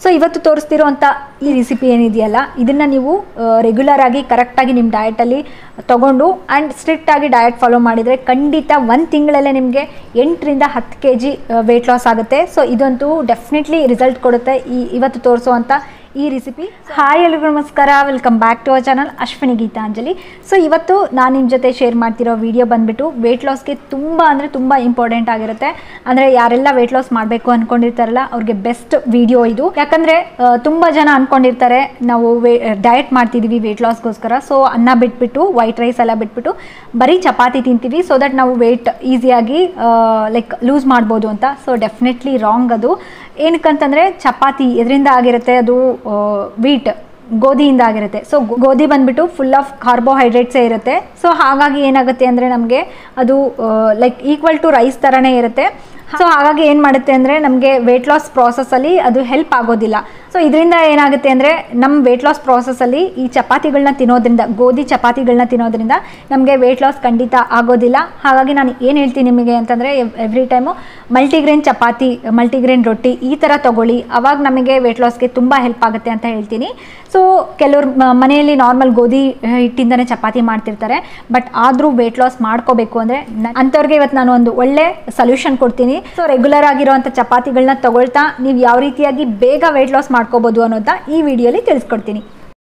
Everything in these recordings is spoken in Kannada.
ಇವತ್ತು ತೋರಿಸ್ತಿರೋಂಥ ಈ ರೆಸಿಪಿ ಏನಿದೆಯಲ್ಲ ಇದನ್ನು ನೀವು ರೆಗ್ಯುಲರ್ ಆಗಿ ಕರೆಕ್ಟಾಗಿ ನಿಮ್ಮ ಡಯಟಲ್ಲಿ ತಗೊಂಡು ಆ್ಯಂಡ್ ಸ್ಟ್ರಿಕ್ಟ್ ಆಗಿ ಡಯಟ್ ಫಾಲೋ ಮಾಡಿದರೆ ಖಂಡಿತ ಒಂದು ತಿಂಗಳಲ್ಲೇ ನಿಮಗೆ ಎಂಟರಿಂದ ಹತ್ತು ಕೆ ಜಿ ವೆಯ್ಟ್ ಲಾಸ್ ಆಗುತ್ತೆ ಸೊ ಇದಂತೂ ಡೆಫಿನೆಟ್ಲಿ ರಿಸಲ್ಟ್ ಕೊಡುತ್ತೆ ಈ ಇವತ್ತು ತೋರಿಸುವಂಥ ಈ ರೆಸಿಪಿ ಹಾಯ್ ಎಲ್ರಿಗೂ ನಮಸ್ಕಾರ welcome back to our channel Ashwini Geetanjali so ಇವತ್ತು ನಾನು ನಿಮ್ಮ ಜೊತೆ ಶೇರ್ ಮಾಡ್ತಿರೋ ವಿಡಿಯೋ ಬಂದುಬಿಟ್ಟು ವೆಯ್ಟ್ ಲಾಸ್ಗೆ ತುಂಬ ಅಂದರೆ ತುಂಬ ಇಂಪಾರ್ಟೆಂಟ್ ಆಗಿರುತ್ತೆ ಅಂದರೆ ಯಾರೆಲ್ಲ ವೆಯ್ಟ್ ಲಾಸ್ ಮಾಡಬೇಕು ಅಂದ್ಕೊಂಡಿರ್ತಾರಲ್ಲ ಅವ್ರಿಗೆ ಬೆಸ್ಟ್ ವಿಡಿಯೋ ಇದು ಯಾಕಂದರೆ ತುಂಬ ಜನ ಅಂದ್ಕೊಂಡಿರ್ತಾರೆ ನಾವು ವೇ ಡಯಟ್ ಮಾಡ್ತಿದ್ದೀವಿ ವೆಯ್ಟ್ ಲಾಸ್ಗೋಸ್ಕರ ಸೊ ಅನ್ನ ಬಿಟ್ಬಿಟ್ಟು ವೈಟ್ ರೈಸ್ ಎಲ್ಲ ಬಿಟ್ಬಿಟ್ಟು ಬರೀ ಚಪಾತಿ ತಿಂತೀವಿ ಸೊ ದಟ್ ನಾವು ವೆಯ್ಟ್ ಈಸಿಯಾಗಿ ಲೈಕ್ ಲೂಸ್ ಮಾಡ್ಬೋದು ಅಂತ ಸೊ ಡೆಫಿನೆಟ್ಲಿ ರಾಂಗ್ ಅದು ಏನಕ್ಕಂತಂದರೆ ಚಪಾತಿ ಇದರಿಂದ ಆಗಿರುತ್ತೆ ಅದು ವೀಟ್ ಗೋಧಿಯಿಂದ ಆಗಿರುತ್ತೆ ಸೊ ಗೋಧಿ ಬಂದ್ಬಿಟ್ಟು ಫುಲ್ ಆಫ್ ಕಾರ್ಬೋಹೈಡ್ರೇಟ್ಸೇ ಇರುತ್ತೆ ಸೊ ಹಾಗಾಗಿ ಏನಾಗುತ್ತೆ ಅಂದರೆ ನಮಗೆ ಅದು ಲೈಕ್ ಈಕ್ವಲ್ ಟು ರೈಸ್ ಥರನೇ ಇರುತ್ತೆ ಸೊ ಹಾಗಾಗಿ ಏನು ಮಾಡುತ್ತೆ ಅಂದರೆ ನಮಗೆ ವೆಯ್ಟ್ ಲಾಸ್ ಪ್ರಾಸೆಸ್ಸಲ್ಲಿ ಅದು ಹೆಲ್ಪ್ ಆಗೋದಿಲ್ಲ ಸೊ ಇದರಿಂದ ಏನಾಗುತ್ತೆ ಅಂದರೆ ನಮ್ಮ ವೆಯ್ಟ್ ಲಾಸ್ ಪ್ರಾಸೆಸ್ಸಲ್ಲಿ ಈ ಚಪಾತಿಗಳನ್ನ ತಿನ್ನೋದ್ರಿಂದ ಗೋಧಿ ಚಪಾತಿಗಳನ್ನ ತಿನ್ನೋದ್ರಿಂದ ನಮಗೆ ವೆಯ್ಟ್ ಲಾಸ್ ಖಂಡಿತ ಆಗೋದಿಲ್ಲ ಹಾಗಾಗಿ ನಾನು ಏನು ಹೇಳ್ತೀನಿ ನಿಮಗೆ ಅಂತಂದರೆ ಎವ್ರಿ ಟೈಮು ಮಲ್ಟಿಗ್ರೇನ್ ಚಪಾತಿ ಮಲ್ಟಿಗ್ರೇನ್ ರೊಟ್ಟಿ ಈ ಥರ ತೊಗೊಳ್ಳಿ ಅವಾಗ ನಮಗೆ ವೆಯ್ಟ್ ಲಾಸ್ಗೆ ತುಂಬ ಹೆಲ್ಪ್ ಆಗುತ್ತೆ ಅಂತ ಹೇಳ್ತೀನಿ ಸೊ ಕೆಲವ್ರು ಮನೆಯಲ್ಲಿ ನಾರ್ಮಲ್ ಗೋಧಿ ಹಿಟ್ಟಿಂದನೇ ಚಪಾತಿ ಮಾಡ್ತಿರ್ತಾರೆ ಬಟ್ ಆದರೂ ವೆಯ್ಟ್ ಲಾಸ್ ಮಾಡ್ಕೋಬೇಕು ಅಂದರೆ ಅಂಥವ್ರಿಗೆ ಇವತ್ತು ನಾನು ಒಂದು ಒಳ್ಳೆ ಸೊಲ್ಯೂಷನ್ ಕೊಡ್ತೀನಿ ಸೊ ರೆಗ್ಯುಲರ್ ಆಗಿರುವಂಥ ಚಪಾತಿಗಳನ್ನ ತಗೊಳ್ತಾ ನೀವು ಯಾವ ರೀತಿಯಾಗಿ ಬೇಗ ವೆಯ್ಟ್ ಲಾಸ್ ಮಾಡ್ಕೋಬೋದು ಅನ್ನೋದನ್ನ ಈ ವಿಡಿಯೋಲಿ ತಿಳಿಸ್ಕೊಡ್ತೀನಿ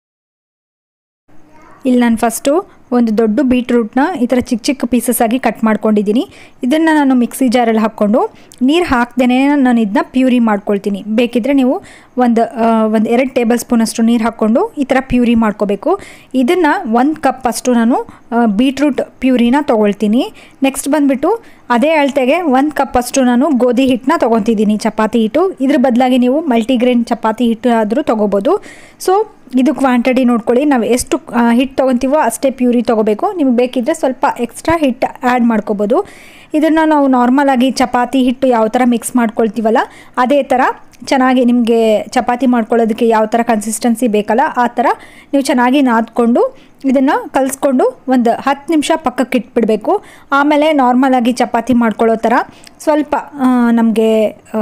ಇಲ್ಲಿ ನಾನು ಫಸ್ಟು ಒಂದು ದೊಡ್ಡ ಬೀಟ್ರೂಟ್ನ ಈ ಥರ ಚಿಕ್ಕ ಚಿಕ್ಕ ಪೀಸಸ್ ಆಗಿ ಕಟ್ ಮಾಡ್ಕೊಂಡಿದ್ದೀನಿ ಇದನ್ನು ನಾನು ಮಿಕ್ಸಿ ಜಾರಲ್ಲಿ ಹಾಕ್ಕೊಂಡು ನೀರು ಹಾಕ್ದೇ ನಾನು ಇದನ್ನ ಪ್ಯೂರಿ ಮಾಡ್ಕೊಳ್ತೀನಿ ಬೇಕಿದ್ದರೆ ನೀವು ಒಂದು ಒಂದು ಎರಡು ಟೇಬಲ್ ಸ್ಪೂನಷ್ಟು ನೀರು ಹಾಕ್ಕೊಂಡು ಈ ಥರ ಪ್ಯೂರಿ ಮಾಡ್ಕೋಬೇಕು ಇದನ್ನು ಒಂದು ಕಪ್ ಅಷ್ಟು ನಾನು ಬೀಟ್ರೂಟ್ ಪ್ಯೂರಿನ ತೊಗೊಳ್ತೀನಿ ನೆಕ್ಸ್ಟ್ ಬಂದುಬಿಟ್ಟು ಅದೇ ಅಳತೆಗೆ ಒಂದು ಕಪ್ ಅಷ್ಟು ನಾನು ಗೋಧಿ ಹಿಟ್ಟನ್ನ ತೊಗೊತಿದ್ದೀನಿ ಚಪಾತಿ ಹಿಟ್ಟು ಇದ್ರ ಬದಲಾಗಿ ನೀವು ಮಲ್ಟಿಗ್ರೇನ್ ಚಪಾತಿ ಹಿಟ್ಟು ಆದರೂ ತೊಗೋಬೋದು ಸೊ ಇದು ಕ್ವಾಂಟಿಟಿ ನೋಡ್ಕೊಳ್ಳಿ ನಾವು ಎಷ್ಟು ಹಿಟ್ಟು ತೊಗೊತೀವೋ ಅಷ್ಟೇ ಪ್ಯೂರಿ ತೊಗೋಬೇಕು ನಿಮ್ಗೆ ಬೇಕಿದ್ದರೆ ಸ್ವಲ್ಪ ಎಕ್ಸ್ಟ್ರಾ ಹಿಟ್ಟು ಆ್ಯಡ್ ಮಾಡ್ಕೋಬೋದು ಇದನ್ನು ನಾವು ನಾರ್ಮಲಾಗಿ ಚಪಾತಿ ಹಿಟ್ಟು ಯಾವ ಥರ ಮಿಕ್ಸ್ ಮಾಡ್ಕೊಳ್ತೀವಲ್ಲ ಅದೇ ಥರ ಚೆನ್ನಾಗಿ ನಿಮಗೆ ಚಪಾತಿ ಮಾಡ್ಕೊಳ್ಳೋದಕ್ಕೆ ಯಾವ ಥರ ಕನ್ಸಿಸ್ಟೆನ್ಸಿ ಬೇಕಲ್ಲ ಆ ಥರ ನೀವು ಚೆನ್ನಾಗಿ ನಾದ್ಕೊಂಡು ಇದನ್ನು ಕಲಿಸ್ಕೊಂಡು ಒಂದು ಹತ್ತು ನಿಮಿಷ ಪಕ್ಕಕ್ಕೆ ಇಟ್ಬಿಡಬೇಕು ಆಮೇಲೆ ನಾರ್ಮಲಾಗಿ ಚಪಾತಿ ಮಾಡ್ಕೊಳ್ಳೋ ಥರ ಸ್ವಲ್ಪ ನಮಗೆ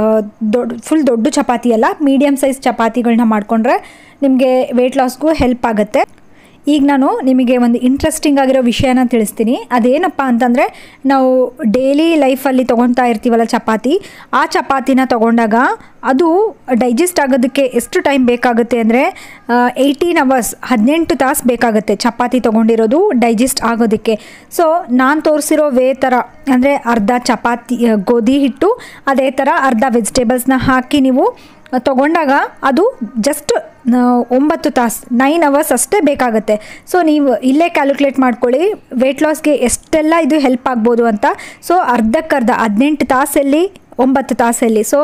ದೊಡ್ಡ ಫುಲ್ ದೊಡ್ಡ ಚಪಾತಿ ಅಲ್ಲ ಮೀಡಿಯಮ್ ಸೈಜ್ ಚಪಾತಿಗಳನ್ನ ಮಾಡಿಕೊಂಡ್ರೆ ನಿಮಗೆ ವೆಯ್ಟ್ ಲಾಸ್ಗೂ ಹೆಲ್ಪ್ ಆಗುತ್ತೆ ಈಗ ನಾನು ನಿಮಗೆ ಒಂದು ಇಂಟ್ರೆಸ್ಟಿಂಗ್ ಆಗಿರೋ ವಿಷಯನ ತಿಳಿಸ್ತೀನಿ ಅದೇನಪ್ಪ ಅಂತಂದರೆ ನಾವು ಡೈಲಿ ಲೈಫಲ್ಲಿ ತೊಗೊತಾ ಇರ್ತೀವಲ್ಲ ಚಪಾತಿ ಆ ಚಪಾತಿನ ತೊಗೊಂಡಾಗ ಅದು ಡೈಜೆಸ್ಟ್ ಆಗೋದಕ್ಕೆ ಎಷ್ಟು ಟೈಮ್ ಬೇಕಾಗುತ್ತೆ ಅಂದರೆ ಏಯ್ಟೀನ್ ಅವರ್ಸ್ ಹದಿನೆಂಟು ತಾಸು ಬೇಕಾಗುತ್ತೆ ಚಪಾತಿ ತೊಗೊಂಡಿರೋದು ಡೈಜೆಸ್ಟ್ ಆಗೋದಕ್ಕೆ ಸೊ ನಾನು ತೋರಿಸಿರೋ ವೇ ಥರ ಅಂದರೆ ಅರ್ಧ ಚಪಾತಿ ಗೋಧಿ ಹಿಟ್ಟು ಅದೇ ಥರ ಅರ್ಧ ವೆಜಿಟೇಬಲ್ಸ್ನ ಹಾಕಿ ನೀವು ತೊಗೊಂಡಾಗ ಅದು ಜಸ್ಟ್ ಒಂಬತ್ತು ತಾಸು ನೈನ್ ಅವರ್ಸ್ ಅಷ್ಟೇ ಬೇಕಾಗುತ್ತೆ ಸೊ ನೀವು ಇಲ್ಲೇ ಕ್ಯಾಲ್ಕುಲೇಟ್ ಮಾಡ್ಕೊಳ್ಳಿ ವೆಯ್ಟ್ ಲಾಸ್ಗೆ ಎಷ್ಟೆಲ್ಲ ಇದು ಹೆಲ್ಪ್ ಆಗ್ಬೋದು ಅಂತ ಸೊ ಅರ್ಧಕ್ಕರ್ಧ ಹದಿನೆಂಟು ತಾಸಲ್ಲಿ ಒಂಬತ್ತು ತಾಸಲ್ಲಿ ಸೊ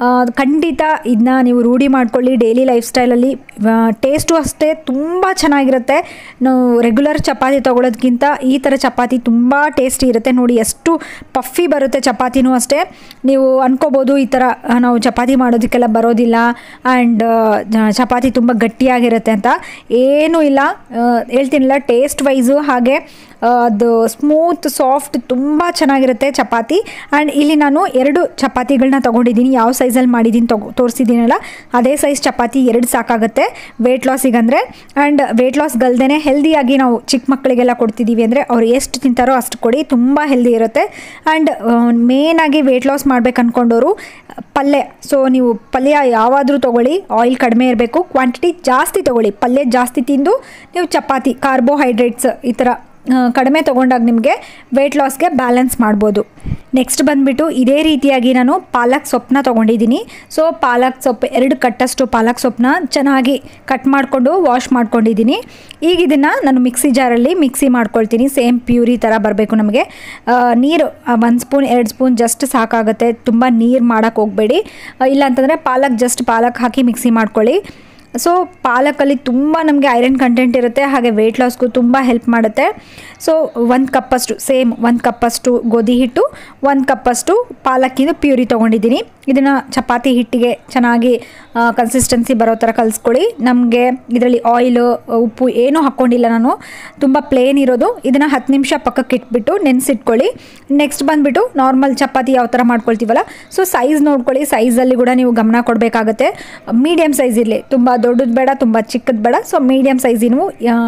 ಖಂಡಿತ ಇದನ್ನ ನೀವು ರೂಢಿ ಮಾಡ್ಕೊಳ್ಳಿ ಡೈಲಿ ಲೈಫ್ ಸ್ಟೈಲಲ್ಲಿ ಟೇಸ್ಟು ಅಷ್ಟೇ ತುಂಬ ಚೆನ್ನಾಗಿರುತ್ತೆ ನಾವು ರೆಗ್ಯುಲರ್ ಚಪಾತಿ ತೊಗೊಳೋದ್ಕಿಂತ ಈ ಥರ ಚಪಾತಿ ತುಂಬ ಟೇಸ್ಟಿ ಇರುತ್ತೆ ನೋಡಿ ಎಷ್ಟು ಪಫಿ ಬರುತ್ತೆ ಚಪಾತಿನೂ ಅಷ್ಟೇ ನೀವು ಅನ್ಕೋಬೋದು ಈ ಥರ ನಾವು ಚಪಾತಿ ಮಾಡೋದಕ್ಕೆಲ್ಲ ಬರೋದಿಲ್ಲ ಆ್ಯಂಡ್ ಚಪಾತಿ ತುಂಬ ಗಟ್ಟಿಯಾಗಿರುತ್ತೆ ಅಂತ ಏನೂ ಇಲ್ಲ ಹೇಳ್ತೀನಿಲ್ಲ ಟೇಸ್ಟ್ ವೈಸು ಹಾಗೆ ಅದು ಸ್ಮೂತ್ ಸಾಫ್ಟ್ ತುಂಬ ಚೆನ್ನಾಗಿರುತ್ತೆ ಚಪಾತಿ ಆ್ಯಂಡ್ ಇಲ್ಲಿ ನಾನು ಎರಡು ಚಪಾತಿಗಳನ್ನ ತೊಗೊಂಡಿದ್ದೀನಿ ಯಾವ ಸೈಜಲ್ಲಿ ಮಾಡಿದ್ದೀನಿ ತಗೋ ತೋರಿಸಿದ್ದೀನಲ್ಲ ಅದೇ ಸೈಜ್ ಚಪಾತಿ ಎರಡು ಸಾಕಾಗುತ್ತೆ ವೆಯ್ಟ್ ಲಾಸಿಗಂದರೆ ಆ್ಯಂಡ್ ವೆಯ್ಟ್ ಲಾಸ್ ಗಲ್ದೇ ಹೆಲ್ದಿಯಾಗಿ ನಾವು ಚಿಕ್ಕ ಮಕ್ಕಳಿಗೆಲ್ಲ ಕೊಡ್ತಿದ್ದೀವಿ ಅಂದರೆ ಅವ್ರು ಎಷ್ಟು ತಿಂತಾರೋ ಅಷ್ಟು ಕೊಡಿ ತುಂಬ ಹೆಲ್ದಿ ಇರುತ್ತೆ ಆ್ಯಂಡ್ ಮೇನಾಗಿ ವೆಯ್ಟ್ ಲಾಸ್ ಮಾಡ್ಬೇಕು ಅಂದ್ಕೊಂಡವರು ಪಲ್ಯ ಸೊ ನೀವು ಪಲ್ಯ ಯಾವಾದರೂ ತೊಗೊಳ್ಳಿ ಆಯಿಲ್ ಕಡಿಮೆ ಇರಬೇಕು ಕ್ವಾಂಟಿಟಿ ಜಾಸ್ತಿ ತೊಗೊಳ್ಳಿ ಪಲ್ಯ ಜಾಸ್ತಿ ತಿಂದು ನೀವು ಚಪಾತಿ ಕಾರ್ಬೋಹೈಡ್ರೇಟ್ಸ್ ಈ ಥರ ಕಡಿಮೆ ತೊಗೊಂಡಾಗ ನಿಮಗೆ ವೆಯ್ಟ್ ಲಾಸ್ಗೆ ಬ್ಯಾಲೆನ್ಸ್ ಮಾಡ್ಬೋದು ನೆಕ್ಸ್ಟ್ ಬಂದುಬಿಟ್ಟು ಇದೇ ರೀತಿಯಾಗಿ ನಾನು ಪಾಲಕ್ ಸೊಪ್ಪನ್ನ ತೊಗೊಂಡಿದ್ದೀನಿ ಸೊ ಪಾಲಕ್ ಸೊಪ್ಪು ಎರಡು ಕಟ್ಟಷ್ಟು ಪಾಲಕ್ ಸೊಪ್ಪನ್ನ ಚೆನ್ನಾಗಿ ಕಟ್ ಮಾಡಿಕೊಂಡು ವಾಶ್ ಮಾಡ್ಕೊಂಡಿದ್ದೀನಿ ಈಗ ಇದನ್ನು ನಾನು ಮಿಕ್ಸಿ ಜಾರಲ್ಲಿ ಮಿಕ್ಸಿ ಮಾಡ್ಕೊಳ್ತೀನಿ ಸೇಮ್ ಪ್ಯೂರಿ ಥರ ಬರಬೇಕು ನಮಗೆ ನೀರು ಒಂದು ಸ್ಪೂನ್ ಎರಡು ಸ್ಪೂನ್ ಜಸ್ಟ್ ಸಾಕಾಗುತ್ತೆ ತುಂಬ ನೀರು ಮಾಡೋಕ್ಕೆ ಹೋಗಬೇಡಿ ಇಲ್ಲಾಂತಂದರೆ ಪಾಲಕ್ ಜಸ್ಟ್ ಪಾಲಕ್ ಹಾಕಿ ಮಿಕ್ಸಿ ಮಾಡ್ಕೊಳ್ಳಿ ಸೊ ಪಾಲಕಲ್ಲಿ ತುಂಬ ನಮಗೆ ಐರನ್ ಕಂಟೆಂಟ್ ಇರುತ್ತೆ ಹಾಗೆ ವೆಯ್ಟ್ ಲಾಸ್ಗೂ ತುಂಬ ಹೆಲ್ಪ್ ಮಾಡುತ್ತೆ ಸೊ ಒಂದು ಕಪ್ಪಷ್ಟು ಸೇಮ್ ಒಂದು ಕಪ್ಪಷ್ಟು ಗೋಧಿ ಹಿಟ್ಟು ಒಂದು ಕಪ್ಪಷ್ಟು ಪಾಲಕ್ಕಿಂದು ಪ್ಯೂರಿ ತೊಗೊಂಡಿದ್ದೀನಿ ಇದನ್ನು ಚಪಾತಿ ಹಿಟ್ಟಿಗೆ ಚೆನ್ನಾಗಿ ಕನ್ಸಿಸ್ಟೆನ್ಸಿ ಬರೋ ಥರ ಕಲಿಸ್ಕೊಳ್ಳಿ ನಮಗೆ ಇದರಲ್ಲಿ ಆಯಿಲು ಉಪ್ಪು ಏನೂ ಹಾಕ್ಕೊಂಡಿಲ್ಲ ನಾನು ತುಂಬ ಪ್ಲೇನ್ ಇರೋದು ಇದನ್ನು ಹತ್ತು ನಿಮಿಷ ಪಕ್ಕಕ್ಕೆ ಇಟ್ಬಿಟ್ಟು ನೆನೆಸಿಟ್ಕೊಳ್ಳಿ ನೆಕ್ಸ್ಟ್ ಬಂದುಬಿಟ್ಟು ನಾರ್ಮಲ್ ಚಪಾತಿ ಯಾವ ಥರ ಮಾಡ್ಕೊಳ್ತೀವಲ್ಲ ಸೊ ಸೈಜ್ ನೋಡ್ಕೊಳ್ಳಿ ಸೈಜಲ್ಲಿ ಕೂಡ ನೀವು ಗಮನ ಕೊಡಬೇಕಾಗತ್ತೆ ಮೀಡಿಯಮ್ ಸೈಜ್ ಇರಲಿ ತುಂಬ ದೊಡ್ಡದು ಬೇಡ ತುಂಬ ಚಿಕ್ಕದು ಬೇಡ ಸೊ ಮೀಡಿಯಮ್ ಸೈಜ್ ನೀವು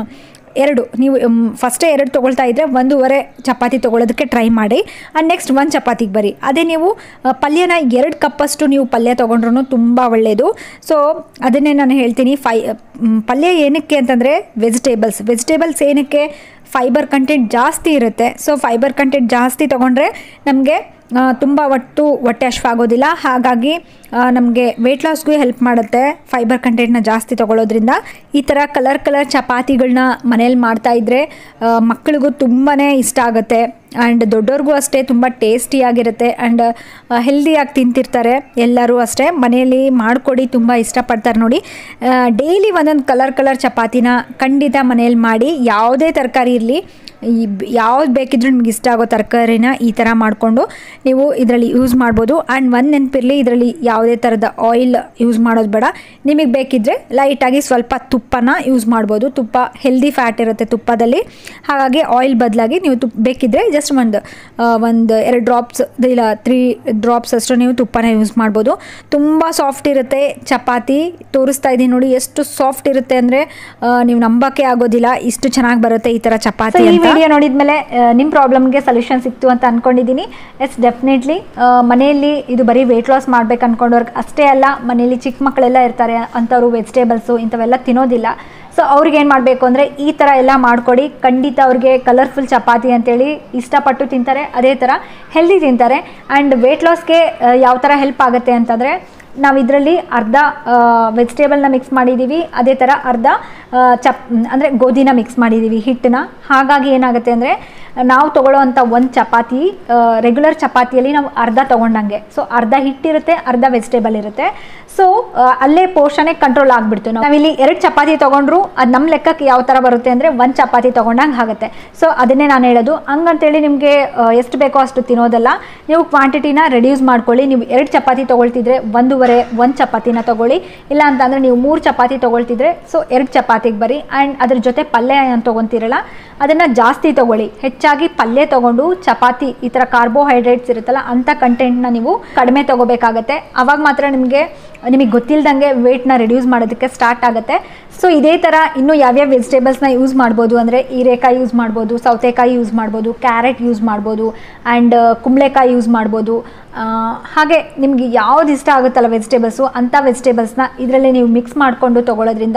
ಎರಡು ನೀವು ಫಸ್ಟೇ ಎರಡು ತೊಗೊಳ್ತಾ ಇದ್ದರೆ ಒಂದೂವರೆ ಚಪಾತಿ ತೊಗೊಳೋದಕ್ಕೆ ಟ್ರೈ ಮಾಡಿ ಆ್ಯಂಡ್ ನೆಕ್ಸ್ಟ್ ಒಂದು ಚಪಾತಿಗೆ ಬರಿ ಅದೇ ನೀವು ಆ, ಪಲ್ಯನ ಎರಡು ಕಪ್ಪಷ್ಟು ನೀವು ಪಲ್ಯ ತೊಗೊಂಡ್ರೂ ತುಂಬ ಒಳ್ಳೆಯದು ಸೊ ಅದನ್ನೇ ನಾನು ಹೇಳ್ತೀನಿ ಫೈ ಮ್, ಪಲ್ಯ ಏನಕ್ಕೆ ಅಂತಂದರೆ ವೆಜಿಟೇಬಲ್ಸ್ ವೆಜಿಟೇಬಲ್ಸ್ ಏನಕ್ಕೆ ಫೈಬರ್ ಕಂಟೆಂಟ್ ಜಾಸ್ತಿ ಇರುತ್ತೆ ಸೊ ಫೈಬರ್ ಕಂಟೆಂಟ್ ಜಾಸ್ತಿ ತೊಗೊಂಡ್ರೆ ನಮಗೆ ತುಂಬ ಒಟ್ಟು ಹೊಟ್ಟೆ ಹಶ್ವಾಗೋದಿಲ್ಲ ಹಾಗಾಗಿ ನಮಗೆ ವೆಯ್ಟ್ ಲಾಸ್ಗೂ ಹೆಲ್ಪ್ ಮಾಡುತ್ತೆ ಫೈಬರ್ ಕಂಟೆಂಟ್ನ ಜಾಸ್ತಿ ತೊಗೊಳೋದ್ರಿಂದ ಈ ಥರ ಕಲರ್ ಕಲರ್ ಚಪಾತಿಗಳನ್ನ ಮನೇಲಿ ಮಾಡ್ತಾ ಇದ್ದರೆ ಮಕ್ಕಳಿಗೂ ತುಂಬಾ ಇಷ್ಟ ಆಗುತ್ತೆ ಆ್ಯಂಡ್ ದೊಡ್ಡವ್ರಿಗೂ ಅಷ್ಟೇ ತುಂಬ ಟೇಸ್ಟಿಯಾಗಿರುತ್ತೆ ಆ್ಯಂಡ್ ಹೆಲ್ದಿಯಾಗಿ ತಿಂತಿರ್ತಾರೆ ಎಲ್ಲರೂ ಅಷ್ಟೇ ಮನೆಯಲ್ಲಿ ಮಾಡಿಕೊಡಿ ತುಂಬ ಇಷ್ಟಪಡ್ತಾರೆ ನೋಡಿ ಡೈಲಿ ಒಂದೊಂದು ಕಲರ್ ಕಲರ್ ಚಪಾತಿನ ಖಂಡಿತ ಮನೇಲಿ ಮಾಡಿ ಯಾವುದೇ ತರಕಾರಿ ಇರಲಿ ಈ ಯಾವ್ದು ಬೇಕಿದ್ರೂ ನಿಮ್ಗೆ ಇಷ್ಟ ಆಗೋ ತರಕಾರಿನ ಈ ಥರ ಮಾಡಿಕೊಂಡು ನೀವು ಇದರಲ್ಲಿ ಯೂಸ್ ಮಾಡ್ಬೋದು ಆ್ಯಂಡ್ ಒಂದು ನೆನಪಿರಲಿ ಇದರಲ್ಲಿ ಯಾವುದೇ ಥರದ ಆಯಿಲ್ ಯೂಸ್ ಮಾಡೋದು ಬೇಡ ನಿಮಗೆ ಬೇಕಿದ್ದರೆ ಲೈಟಾಗಿ ಸ್ವಲ್ಪ ತುಪ್ಪನ ಯೂಸ್ ಮಾಡ್ಬೋದು ತುಪ್ಪ ಹೆಲ್ದಿ ಫ್ಯಾಟ್ ಇರುತ್ತೆ ತುಪ್ಪದಲ್ಲಿ ಹಾಗಾಗಿ ಆಯಿಲ್ ಬದಲಾಗಿ ನೀವು ತುಪ್ಪ ಬೇಕಿದ್ದರೆ ಜಸ್ಟ್ ಒಂದು ಒಂದು ಎರಡು ಡ್ರಾಪ್ಸ್ ಇಲ್ಲ ತ್ರೀ ಡ್ರಾಪ್ಸ್ ಅಷ್ಟು ನೀವು ತುಪ್ಪನ ಯೂಸ್ ಮಾಡ್ಬೋದು ತುಂಬ ಸಾಫ್ಟ್ ಇರುತ್ತೆ ಚಪಾತಿ ತೋರಿಸ್ತಾ ಇದ್ದೀನಿ ನೋಡಿ ಎಷ್ಟು ಸಾಫ್ಟ್ ಇರುತ್ತೆ ಅಂದರೆ ನೀವು ನಂಬಕ್ಕೆ ಆಗೋದಿಲ್ಲ ಇಷ್ಟು ಚೆನ್ನಾಗಿ ಬರುತ್ತೆ ಈ ಥರ ಚಪಾತಿ ಈ ವಿಡಿಯೋ ನೋಡಿದ್ಮೇಲೆ ನಿಮ್ಮ ಪ್ರಾಬ್ಲಮ್ಗೆ ಸೊಲ್ಯೂಷನ್ ಸಿಕ್ತು ಅಂತ ಅನ್ಕೊಂಡಿದ್ದೀನಿ ಎಸ್ ಡೆಫಿನೆಟ್ಲಿ ಮನೆಯಲ್ಲಿ ಇದು ಬರೀ ವೆಯ್ಟ್ ಲಾಸ್ ಮಾಡ್ಬೇಕು ಅನ್ಕೊಂಡವ್ರಿಗೆ ಅಷ್ಟೇ ಅಲ್ಲ ಮನೆಯಲ್ಲಿ ಚಿಕ್ಕ ಮಕ್ಕಳೆಲ್ಲ ಇರ್ತಾರೆ ಅಂಥವ್ರು ವೆಜಿಟೇಬಲ್ಸು ಇಂಥವೆಲ್ಲ ತಿನ್ನೋದಿಲ್ಲ ಸೊ ಅವ್ರಿಗೆ ಏನು ಮಾಡಬೇಕು ಅಂದರೆ ಈ ಥರ ಎಲ್ಲ ಮಾಡಿಕೊಡಿ ಖಂಡಿತ ಅವ್ರಿಗೆ ಕಲರ್ಫುಲ್ ಚಪಾತಿ ಅಂತೇಳಿ ಇಷ್ಟಪಟ್ಟು ತಿಂತಾರೆ ಅದೇ ಥರ ಹೆಲ್ದಿ ತಿಂತಾರೆ ಆ್ಯಂಡ್ ವೆಯ್ಟ್ ಲಾಸ್ಗೆ ಯಾವ ಥರ ಹೆಲ್ಪ್ ಆಗುತ್ತೆ ಅಂತಂದರೆ ನಾವು ಇದರಲ್ಲಿ ಅರ್ಧ ವೆಜಿಟೇಬಲ್ನ ಮಿಕ್ಸ್ ಮಾಡಿದ್ದೀವಿ ಅದೇ ಥರ ಅರ್ಧ ಆ, ಚಪ್ ಅಂದರೆ ಗೋಧಿನ ಮಿಕ್ಸ್ ಮಾಡಿದ್ದೀವಿ ಹಿಟ್ಟನ್ನ ಹಾಗಾಗಿ ಏನಾಗುತ್ತೆ ಅಂದರೆ ನಾವು ತೊಗೊಳ್ಳೋವಂಥ ಒಂದು ಚಪಾತಿ ರೆಗ್ಯುಲರ್ ಚಪಾತಿಯಲ್ಲಿ ನಾವು ಅರ್ಧ ತೊಗೊಂಡಂಗೆ ಸೊ ಅರ್ಧ ಹಿಟ್ಟಿರುತ್ತೆ ಅರ್ಧ ವೆಜಿಟೇಬಲ್ ಇರುತ್ತೆ ಸೊ ಅಲ್ಲೇ ಪೋರ್ಷನೇ ಕಂಟ್ರೋಲ್ ಆಗಿಬಿಡ್ತು ನಾವಿಲ್ಲಿ ಎರಡು ಚಪಾತಿ ತೊಗೊಂಡ್ರು ಅದು ನಮ್ಮ ಲೆಕ್ಕಕ್ಕೆ ಯಾವ ಥರ ಬರುತ್ತೆ ಅಂದರೆ ಒಂದು ಚಪಾತಿ ತೊಗೊಂಡಂಗೆ ಆಗುತ್ತೆ ಸೊ ಅದನ್ನೇ ನಾನು ಹೇಳೋದು ಹಂಗಂತೇಳಿ ನಿಮಗೆ ಎಷ್ಟು ಬೇಕೋ ಅಷ್ಟು ತಿನ್ನೋದಲ್ಲ ನೀವು ಕ್ವಾಂಟಿಟಿನ ರೆಡ್ಯೂಸ್ ಮಾಡ್ಕೊಳ್ಳಿ ನೀವು ಎರಡು ಚಪಾತಿ ತೊಗೊಳ್ತಿದ್ರೆ ಒಂದೂವರೆ ಒಂದು ಚಪಾತಿನ ತೊಗೊಳ್ಳಿ ಇಲ್ಲ ಅಂತಂದರೆ ನೀವು ಮೂರು ಚಪಾತಿ ತೊಗೊಳ್ತಿದ್ರೆ ಸೊ ಎರಡು ಚಪಾತಿಗೆ ಬರಿ ಆ್ಯಂಡ್ ಅದ್ರ ಜೊತೆ ಪಲ್ಯ ಏನು ತೊಗೊತಿರಲ್ಲ ಅದನ್ನು ಜಾಸ್ತಿ ತೊಗೊಳ್ಳಿ ಹೆಚ್ಚಾಗಿ ಪಲ್ಯ ತೊಗೊಂಡು ಚಪಾತಿ ಈ ಥರ ಕಾರ್ಬೋಹೈಡ್ರೇಟ್ಸ್ ಇರುತ್ತಲ್ಲ ಅಂಥ ಕಂಟೆಂಟ್ನ ನೀವು ಕಡಿಮೆ ತೊಗೋಬೇಕಾಗತ್ತೆ ಅವಾಗ ಮಾತ್ರ ನಿಮಗೆ ನಿಮಗೆ ಗೊತ್ತಿಲ್ಲದಂಗೆ ವೆಯ್ಟ್ನ ರಿಡ್ಯೂಸ್ ಮಾಡೋದಕ್ಕೆ ಸ್ಟಾರ್ಟ್ ಆಗುತ್ತೆ ಸೊ ಇದೇ ಥರ ಇನ್ನೂ ಯಾವ್ಯಾವ ವೆಜಿಟೇಬಲ್ಸ್ನ ಯೂಸ್ ಮಾಡ್ಬೋದು ಅಂದರೆ ಹೀರೆಕಾಯಿ ಯೂಸ್ ಮಾಡ್ಬೋದು ಸೌತೆಕಾಯಿ ಯೂಸ್ ಮಾಡ್ಬೋದು ಕ್ಯಾರೆಟ್ ಯೂಸ್ ಮಾಡ್ಬೋದು ಆ್ಯಂಡ್ ಕುಂಬಳೆಕಾಯಿ ಯೂಸ್ ಮಾಡ್ಬೋದು ಆ, ಹಾಗೆ ನಿಮಗೆ ಯಾವ್ದು ಇಷ್ಟ ಆಗುತ್ತಲ್ಲ ವೆಜಿಟೇಬಲ್ಸು ಅಂಥ ವೆಜಿಟೇಬಲ್ಸ್ನ ಇದರಲ್ಲಿ ನೀವು ಮಿಕ್ಸ್ ಮಾಡಿಕೊಂಡು ತೊಗೊಳೋದ್ರಿಂದ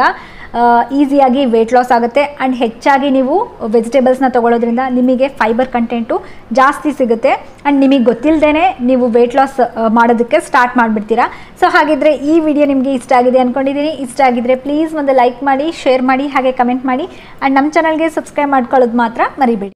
ಈಸಿಯಾಗಿ ವೆಯ್ಟ್ ಲಾಸ್ ಆಗುತ್ತೆ ಆ್ಯಂಡ್ ಹೆಚ್ಚಾಗಿ ನೀವು ವೆಜಿಟೇಬಲ್ಸ್ನ ತೊಗೊಳೋದ್ರಿಂದ ನಿಮಗೆ ಫೈಬರ್ ಕಂಟೆಂಟು ಜಾಸ್ತಿ ಸಿಗುತ್ತೆ ಆ್ಯಂಡ್ ನಿಮಗೆ ಗೊತ್ತಿಲ್ಲದೇ ನೀವು ವೆಯ್ಟ್ ಲಾಸ್ ಮಾಡೋದಕ್ಕೆ ಸ್ಟಾರ್ಟ್ ಮಾಡಿಬಿಡ್ತೀರಾ ಸೊ ಹಾಗಿದ್ರೆ ಈ ವಿಡಿಯೋ ನಿಮಗೆ ಇಷ್ಟ ಆಗಿದೆ ಅಂದ್ಕೊಂಡಿದ್ದೀನಿ ಇಷ್ಟ ಆಗಿದ್ರೆ ಪ್ಲೀಸ್ ಒಂದು ಲೈಕ್ ಮಾಡಿ ಶೇರ್ ಮಾಡಿ ಹಾಗೆ ಕಮೆಂಟ್ ಮಾಡಿ ಆ್ಯಂಡ್ ನಮ್ಮ ಚಾನಲ್ಗೆ ಸಬ್ಸ್ಕ್ರೈಬ್ ಮಾಡ್ಕೊಳ್ಳೋದು ಮಾತ್ರ ಮರಿಬೇಡಿ